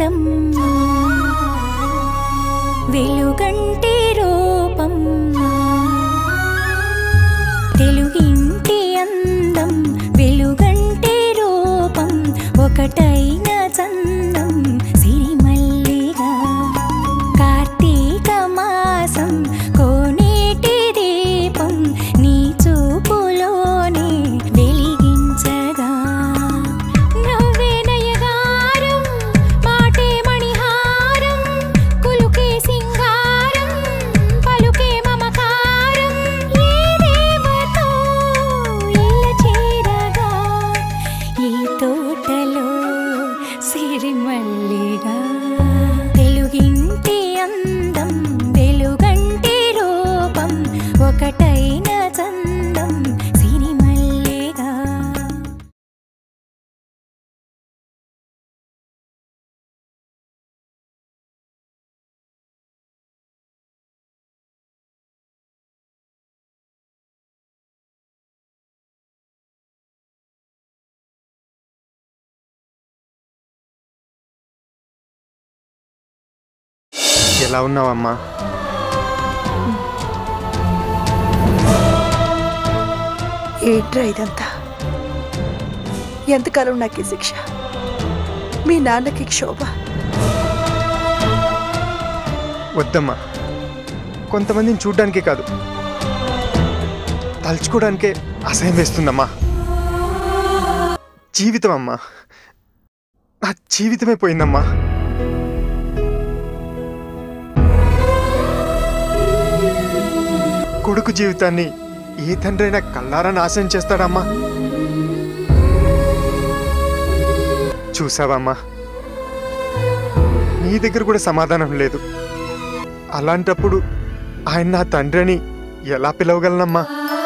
అందం వెలుగంటి రూపం తెలుగింటి అందం వెలుగంటి రూపం ఒకటైన చందం సిరిమల్లిగా కార్తీక మాసం కోనేటి దీపం నీ చూపులోనే వెలిగించగా నవ్వే నయగారం మాటే మణిహారం కులుకే సింగారం పలుకే మమకారం ఏ దేవతో ఇల్ల చేరగా ఈ తోటలో సిరిమల్లిగా తెలుగింటి అందం వెలుగంటి రూపం ఒకటైన చందం సిరిమల్లిగా ఎలా ఉన్నావమ్మా ఏంట్రా ఇదంతా ఎంతకాలం నాకు ఈ శిక్ష మీ నాన్నకి క్షోభ వద్దమ్మా కొంతమందిని చూడ్డానికే కాదు తలుచుకోవడానికే అసహ్యం వేస్తుందమ్మా జీవితం అమ్మా నా జీవితమే పోయిందమ్మా కొడుకు జీవితాన్ని ఏ తండ్రైనా కళ్ళారా నాశనం చేస్తాడమ్మా చూసావమ్మా నీ దగ్గర కూడా సమాధానం లేదు అలాంటప్పుడు ఆయన నా తండ్రి అని ఎలా పిలవగలనమ్మా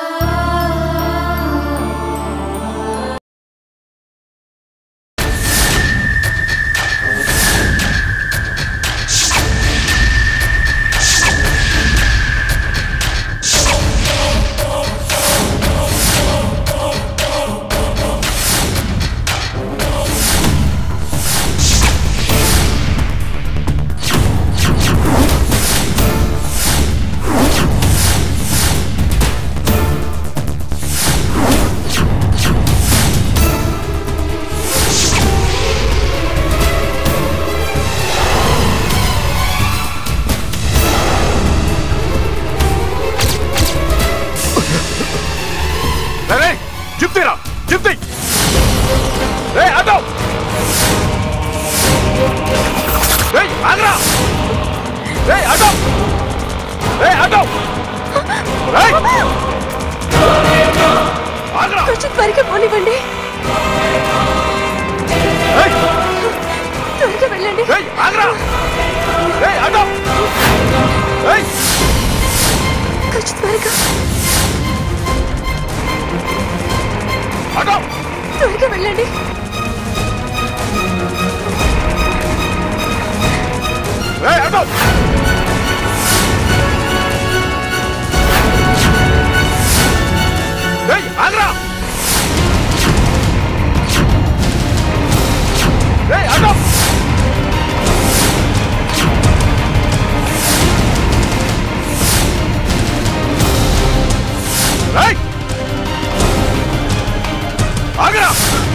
జిప్తీరా జిప్తీ రే ఆటో రే ఆగ్రా రే ఆటో రే ఆటో రే ఆగ్రా కొంచెం త్వరగా పోనివ్వండి రేయ్ త్వరగా వెళ్ళండి రేయ్ ఆగ్రా రే ఆటో రేయ్ కొంచెం త్వరగా ఆటో త్వరగా వెళ్ళండి రే ఆటో రేయ్ ఆగ్రా రేయ్ ఆటో రేయ్ ఆగ్రా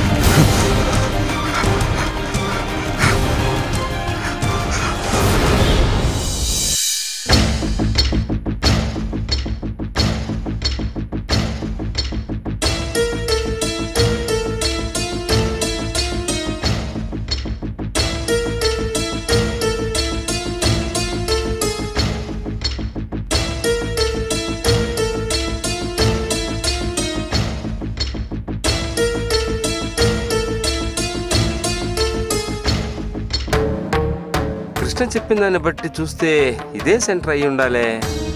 కృష్ణ చెప్పిన దాన్ని బట్టి చూస్తే ఇదే సెంటర్ అయి ఉండాలే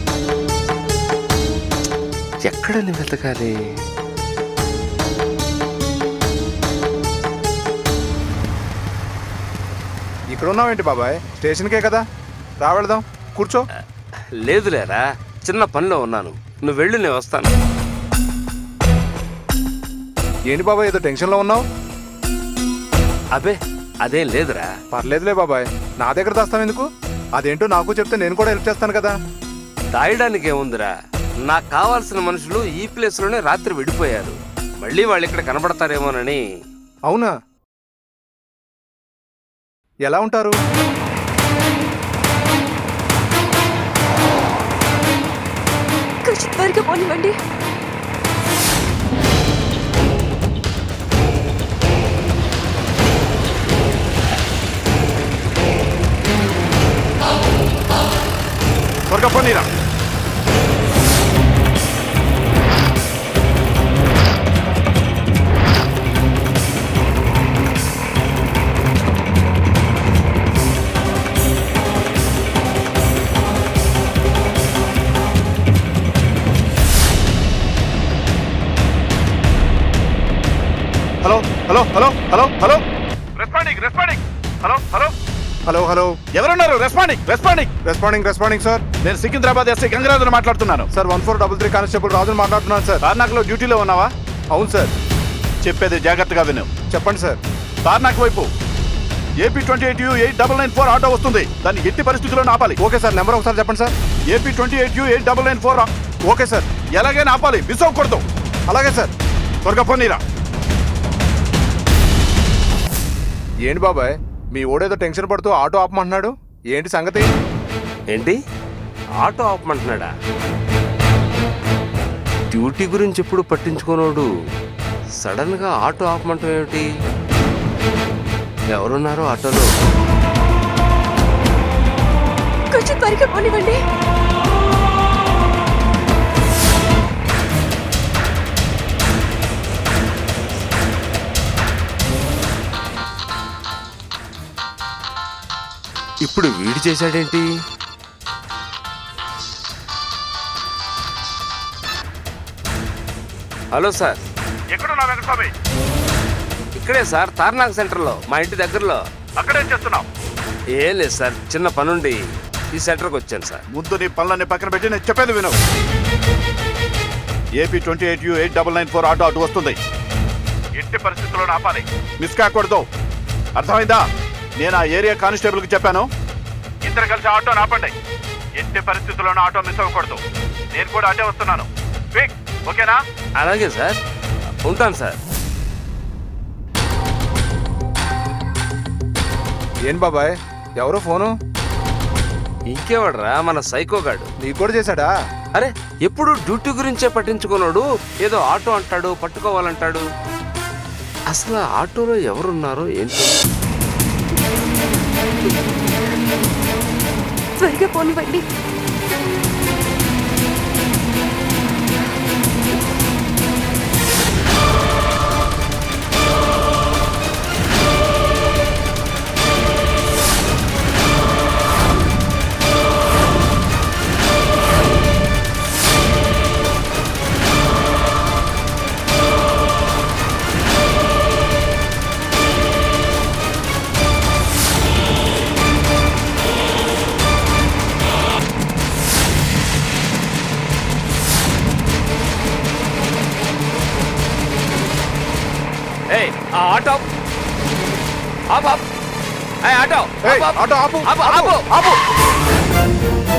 ఎక్కడని వెతకాలి ఇక్కడ ఉన్నావేంటి బాబాయ్ స్టేషన్కే కదా రావెళదాం కూర్చో లేదులేరా చిన్న పనిలో ఉన్నాను నువ్వు వెళ్ళు నేను వస్తాను ఏంటి బాబాయ్ ఏదో టెన్షన్లో ఉన్నావు అబే అదేం లేదురా పర్లేదులే బాబాయ్ నా దగ్గర దాస్తాం ఎందుకు అదేంటో నాకు చెప్తే నేను కూడా హెల్ప్ చేస్తాను కదా దాయడానికి ఏముందిరా నాకు కావాల్సిన మనుషులు ఈ ప్లేస్ లోనే రాత్రి విడిపోయారు మళ్ళీ వాళ్ళు ఇక్కడ కనబడతారేమోనని అవునా ఎలా ఉంటారు కొంచెం త్వరగా పోనివ్వండి త్వరగా పోనీరా hello hello hello hello hello responding responding hello hello hello hello ఎవరున్నారు responding responding responding responding sir నేను సికింద్రాబాద్ ఎస్ఐ గంగరాజును మాట్లాడుతున్నాను sir one four double three constable రాజుని మాట్లాడుతున్నాను సార్ తార్నాక్లో డ్యూటీలో ఉన్నావా అవును సార్ చెప్పేది జాగ్రత్తగా విను చెప్పండి సార్ తార్నాక్ వైపు AP twenty eight U eight double nine four auto వస్తుంది దాన్ని ఎట్టి పరిస్థితుల్లో ఆపాలి ఓకే సార్ నెంబర్ ఒకసారి చెప్పండి sir AP twenty eight U eight double nine four okay sir ఎలాగైనా ఆపాలి మిస్ అవ్వకూడదు అలాగే సార్ త్వరగా పోనీరా ఏంటి బాబాయ్ మీ ఓడేదో టెన్షన్ పడుతూ ఆటో ఆపమంటున్నాడు ఏంటి సంగతి ఏంటి ఆటో ఆపమంటున్నాడా డ్యూటీ గురించి ఎప్పుడు పట్టించుకోనోడు సడన్ గా ఆటో ఆపమంటాం ఏమిటి ఎవరున్నారు ఆటోలో కొంచెం త్వరగా పోనివ్వండి ఇప్పుడు వీడు చేశాడేంటి హలో సార్ ఎక్కడున్నా వెంకటస్వామి ఇక్కడే సార్ తార్నాక్ సెంటర్లో మా ఇంటి దగ్గరలో అక్కడేం చేస్తున్నావు ఏం లేదు సార్ చిన్న పనుండి ఈ సెంటర్కి వచ్చాను సార్ ముందు నీ పనులన్నీ పక్కన పెట్టి నేను చెప్పేది విను AP twenty eight U eight double nine four auto అటు వస్తుంది ఎట్టి పరిస్థితుల్లో ఆపాలి మిస్ కాకూడదు అర్థమైందా నేను ఆ ఏరియా కానిస్టేబుల్కి చెప్పాను ఇద్దరు కలిసి ఆటో ఆపండి ఎట్టి పరిస్థితుల్లోనూ ఆటో మిస్ అవ్వకూడదు నేను కూడా అటే వస్తున్నాను క్విక్ ఓకేనా అలాగే సార్ ఉంటాను సార్ ఏంటి బాబాయ్ ఎవరో ఫోను ఇంకేవాడరా మన సైకోగాడు నీకు కూడా చేశాడా అరే ఎప్పుడు డ్యూటీ గురించే పట్టించుకున్నాడు ఏదో ఆటో అంటాడు పట్టుకోవాలంటాడు అసలు ఆ ఆటోలో ఎవరున్నారో ఏంటో త్వరగా పోనివ్వండి ఏయ్ ఆ ఆటో ఆపు ఆపు ఏయ్ ఆటో ఏయ్, ఆపు, ఆటో ఆపు, ఆపు ఆపు, ఆపు ఆపు.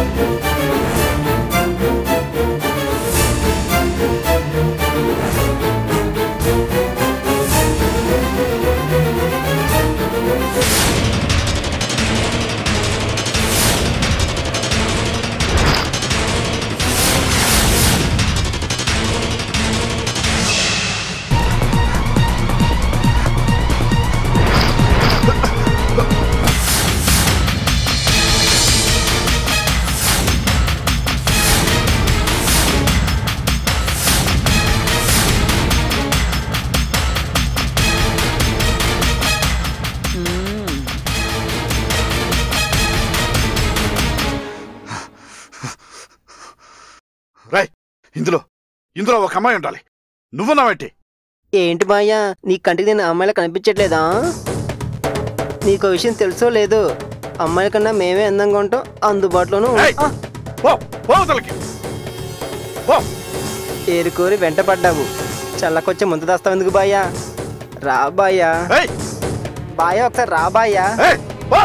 రై ఇందులో ఇందులో ఒక అమ్మాయి ఉండాలి నువ్వున్నావేంటి ఏంటి మాయా నీ కంటికి నేను అమ్మాయిలా కనిపించట్లేదా నీకు విషయం తెలుసో లేదో అమ్మాయిల కన్నా మేమే అందంగా ఉంటాం అందుబాటులోనూ ఏయ్! ఆ, పో పో అవతలకి పో ఏరుకోరి వెంట పడ్డావు చల్లకొచ్చే ముందు దాస్తావు ఎందుకు బాయ్యా రా బాయ్యా ఏయ్ బాయ్ ఒకసారి రా బాయ్యా ఏయ్, పో!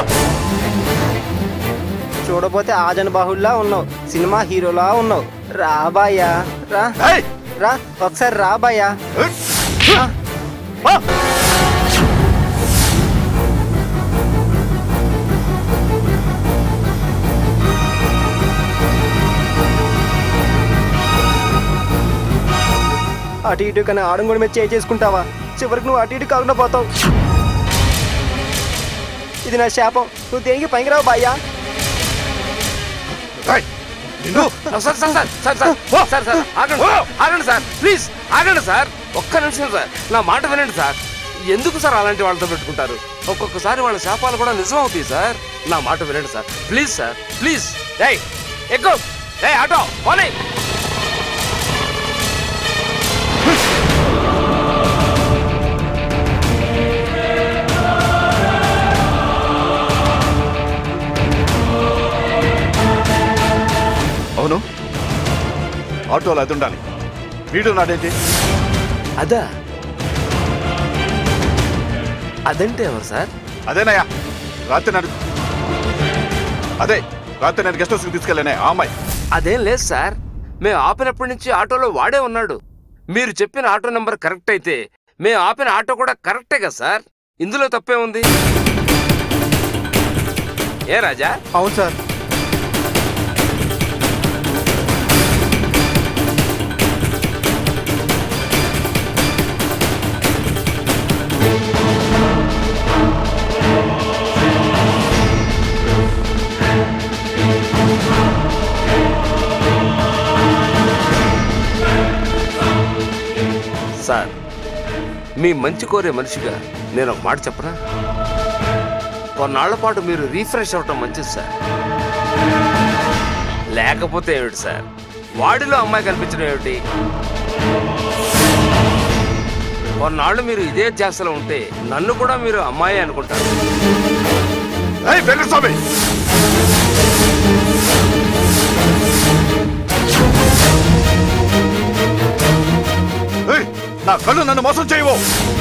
చూడపోతే ఆజన్ బాహుల్లా ఉన్నావు సినిమా హీరోలా ఉన్నావు రా బాయ్యా రా ఏయ్, రా ఒకసారి రా బాయ్యా ఏయ్, రా. పో! అటు ఇటు కానీ ఆడం కూడా మీద చేయి చేసుకుంటావా చివరికి నువ్వు అటు ఇటు కాకుండా పోతావు ఇది నా శాపం నువ్వు దేనికి పైకి రావు బాయ్యా ఏయ్, నిన్ను sir sir sir sir sir sir sir ఆగండి సార్ ఆగండి సార్ ప్లీజ్ ఆగండి సార్ ఒక్క నిమిషం సార్ నా మాట వినండి సార్ ఎందుకు సార్ అలాంటి వాళ్ళతో పెట్టుకుంటారు ఒక్కొక్కసారి వాళ్ళ శాపాలు కూడా నిజం అవుతాయి సార్ నా మాట వినండి సార్ ప్లీజ్ సార్ ప్లీజ్ ఏయ్ ఎక్కువ ఏయ్ ఆటో పోనీ అవును ఆటోలో అది ఉండాలి వీడు నాడేంటి అదా అదంటే ఎవరు సార్ అదేనయ్యా రాత్రి నన్ను అదే రాత్రి నేను గెస్ట్ హౌస్కి తీసుకెళ్ళానే ఆ అమ్మాయి అదేం లేదు సార్ మేము ఆపినప్పటి నుంచి ఆటోలో వాడే ఉన్నాడు మీరు చెప్పిన ఆటో నెంబర్ కరెక్ట్ అయితే మేము ఆపిన ఆటో కూడా కరెక్టే కదా సార్ ఇందులో తప్పే ఉంది ఏ రాజా అవును సార్ సార్ మీ మంచి కోరే మనిషిగా నేను ఒక మాట చెప్పనా కొన్నాళ్ల పాటు మీరు రీఫ్రెష్ అవ్వటం మంచిది సార్ లేకపోతే ఏమిటి సార్ వాడిలో అమ్మాయి కనిపించడం ఏమిటి కొన్నాళ్ళు మీరు ఇదే ధ్యాసలో ఉంటే నన్ను కూడా మీరు అమ్మాయి అనుకుంటారు ఏయ్ వెంకటస్వామి ఏయ్, నా కళ్ళు నన్ను మోసం చేయవు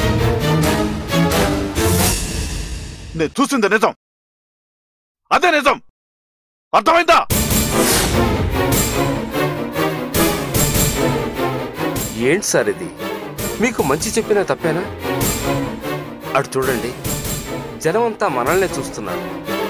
నేను చూసింది నిజం అదే నిజం అర్థమైందా ఏంటి సార్ ఇది మీకు మంచి చెప్పినా తప్పేనా అటు చూడండి జనమంతా మనల్నే చూస్తున్నారు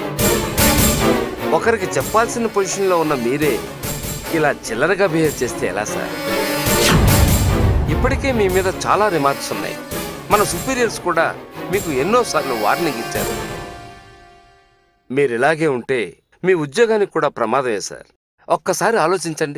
ఒకరికి చెప్పాల్సిన పొజిషన్లో ఉన్న మీరే ఇలా చిల్లరగా బిహేవ్ చేస్తే ఎలా సార్ ఇప్పటికే మీ మీద చాలా రిమార్క్స్ ఉన్నాయి మన సుపీరియర్స్ కూడా మీకు ఎన్నోసార్లు వార్నింగ్ ఇచ్చారు మీరు ఇలాగే ఉంటే మీ ఉద్యోగానికి కూడా ప్రమాదమే సార్ ఒక్కసారి ఆలోచించండి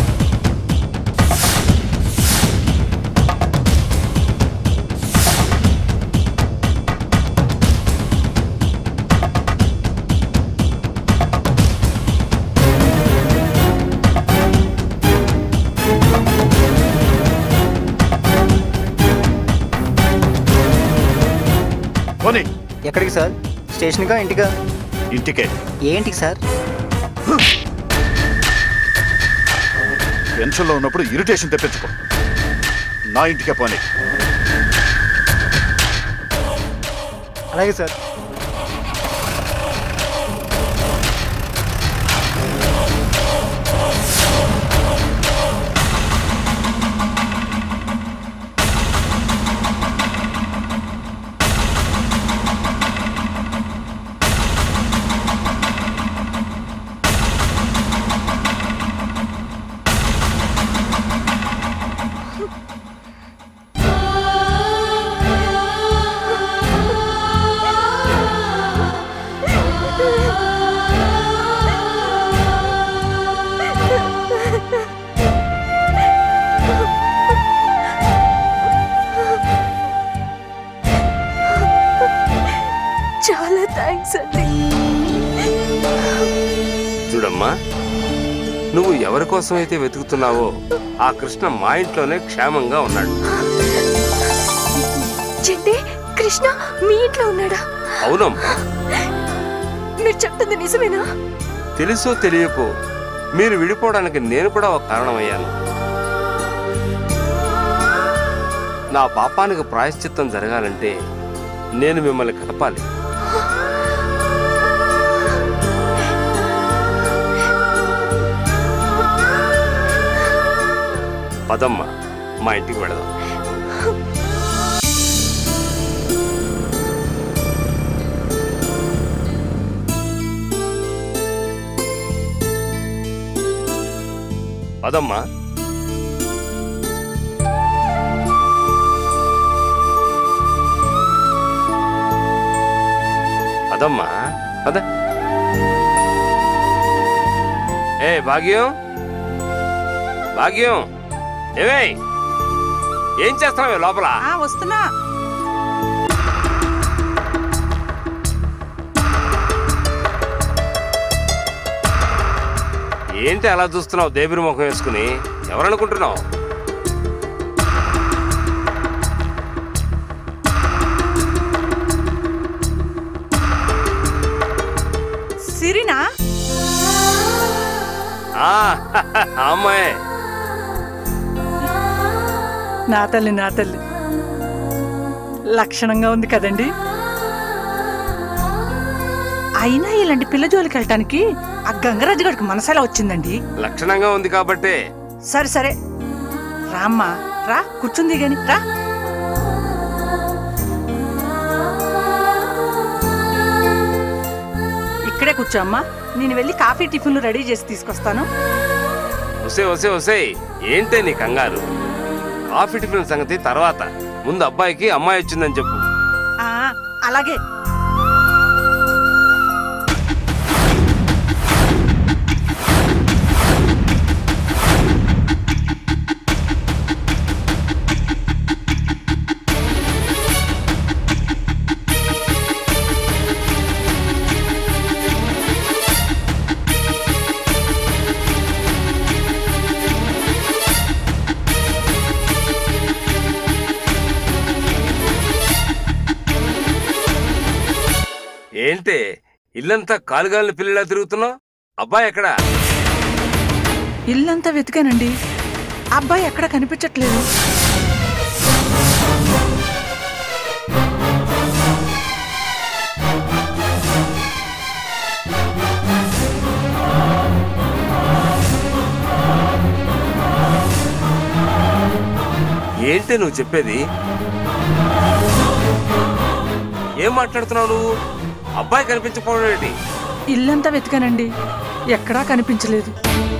పోనీ ఎక్కడికి సార్ స్టేషన్కా ఇంటికా ఇంటికే ఏంటికి సార్ టెన్షన్లో ఉన్నప్పుడు ఇరిటేషన్ తెప్పించుకో నా ఇంటికే పోనీ అలాగే సార్ చాలా థ్యాంక్స్ అండి చూడమ్మా నువ్వు ఎవరి కోసం అయితే వెతుకుతున్నావో ఆ కృష్ణ మా ఇంట్లోనే క్షేమంగా ఉన్నాడు చెంటే కృష్ణ మీ ఇంట్లో ఉన్నాడా అవునమ్మా మీరు చెప్తుంది నిజమేనా తెలుసో తెలియకో మీరు విడిపోవడానికి నేను కూడా ఒక కారణమయ్యాను నా పాపానికి ప్రాయశ్చిత్తం జరగాలంటే నేను మిమ్మల్ని కలపాలి పదమ్మా మా ఇంటికి వెళదాం పదమ్మా పదమ్మా పద ఏ భాగ్యం భాగ్యం ఏమే ఏం చేస్తున్నావే లోపల ఆ, వస్తున్నా ఏంటి అలా చూస్తున్నావు దేవిరి ముఖం వేసుకుని ఎవరనుకుంటున్నావు సిరినా ఆ, అమ్మాయి నా తల్లి నా తల్లి లక్షణంగా ఉంది కదండి అయినా ఇలాంటి పిల్ల జోలికి వెళ్ళటానికి ఆ గంగరాజు గడికి మనసెలా వచ్చిందండి లక్షణంగా ఉంది కాబట్టే సరే సరే రామ్మా రా కూర్చుంది గాని రా ఇక్కడే కూర్చో అమ్మా నేను వెళ్ళి కాఫీ టిఫిన్లు రెడీ చేసి తీసుకొస్తాను వసే వసే వసే ఏంటే నీ కంగారు కాఫీ టిఫిన్ సంగతి తర్వాత ముందు అబ్బాయికి అమ్మాయి వచ్చిందని చెప్పు ఆ, అలాగే ఏంటే ఇల్లంతా కాలుగాలిన పిల్లలా తిరుగుతున్నావు అబ్బాయి ఎక్కడా ఇల్లంతా వెతికానండి అబ్బాయి ఎక్కడ కనిపించట్లేదు ఏంటి నువ్వు చెప్పేది ఏం మాట్లాడుతున్నావు నువ్వు అబ్బాయి కనిపించకపోవడం ఏంటి ఇల్లంతా వెతికానండి ఎక్కడా కనిపించలేదు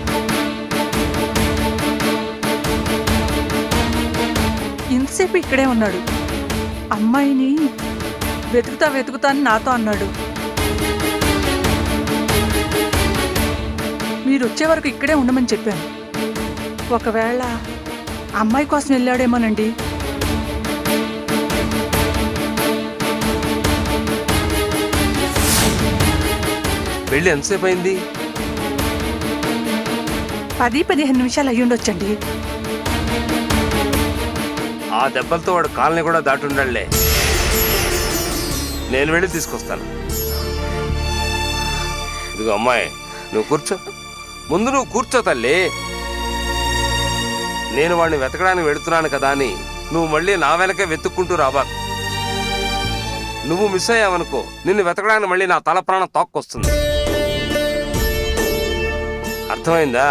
ఇంతసేపు ఇక్కడే ఉన్నాడు అమ్మాయిని వెతుకుతా వెతుకుతా అని నాతో అన్నాడు మీరు వచ్చే వరకు ఇక్కడే ఉండమని చెప్పాను ఒకవేళ అమ్మాయి కోసం వెళ్ళాడేమోనండి పెళ్ళి ఎంతసేపు అయింది పది పదిహేను నిమిషాలు అయ్యి ఉండొచ్చండి ఆ దెబ్బలతో వాడు కాలనీ కూడా దాటుండలే నేను వెళ్ళి తీసుకొస్తాను ఇదిగో అమ్మాయి నువ్వు కూర్చో ముందు నువ్వు కూర్చో తల్లి నేను వాడిని వెతకడానికి వెడుతున్నాను కదా అని నువ్వు మళ్ళీ నా వెనకే వెతుక్కుంటూ రాబా నువ్వు మిస్ అయ్యావనుకో నిన్ను వెతకడానికి మళ్ళీ నా తల ప్రాణం తోక్కొస్తుంది అర్థమైందా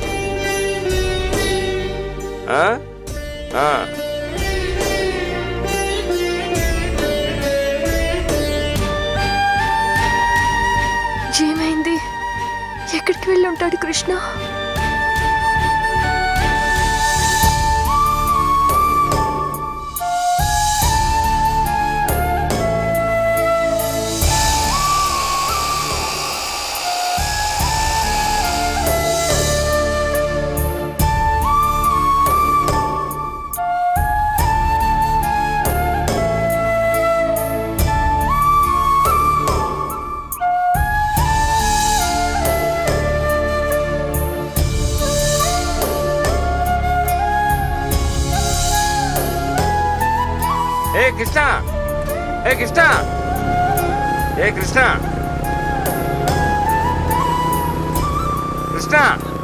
ఆ? ఆ. ఏమైంది ఎక్కడికి వెళ్ళి ఉంటాడు కృష్ణ ఏ కృష్ణ ఏ కృష్ణ ఏ కృష్ణ కృష్ణ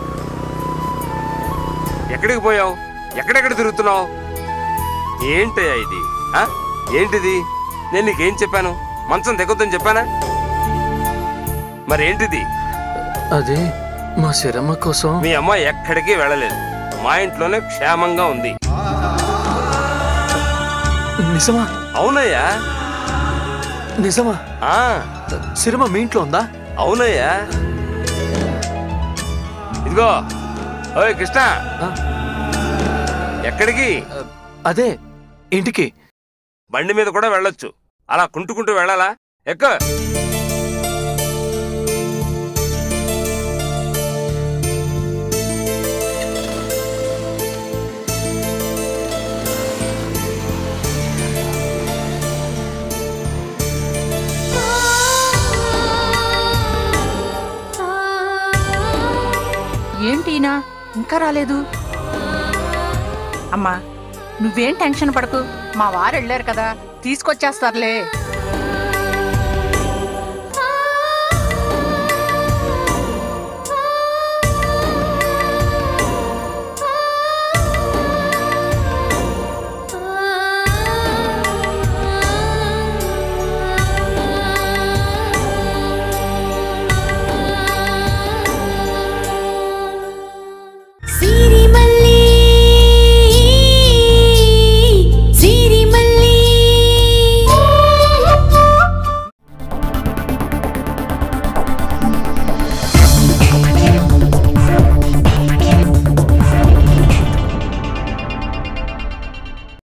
ఎక్కడికి పోయావు ఎక్కడెక్కడ తిరుగుతున్నావు ఏంటయ్యా ఇది ఆ? ఏంటిది నేను నీకేం చెప్పాను మంచం దిగొద్దని చెప్పానా మరేంటిది అదే మా శరమ్మ కోసం మీ అమ్మ ఎక్కడికి వెళ్ళలేదు మా ఇంట్లోనే క్షేమంగా ఉంది నిజమా అవునయ్యా నిజమా ఆ శరమ్మ మీ ఇంట్లో ఉందా అవునయ్యా ఇదిగో ఓయ్ కృష్ణ ఆ? ఎక్కడికి అదే ఇంటికి బండి మీద కూడా వెళ్ళొచ్చు అలా కుంటుకుంటూ వెళ్ళాలా ఎక్క ఏంటీనా ఇంకా రాలేదు అమ్మా నువ్వేం టెన్షన్ పడకు మా వారు వెళ్ళారు కదా తీసుకొచ్చేస్తారులే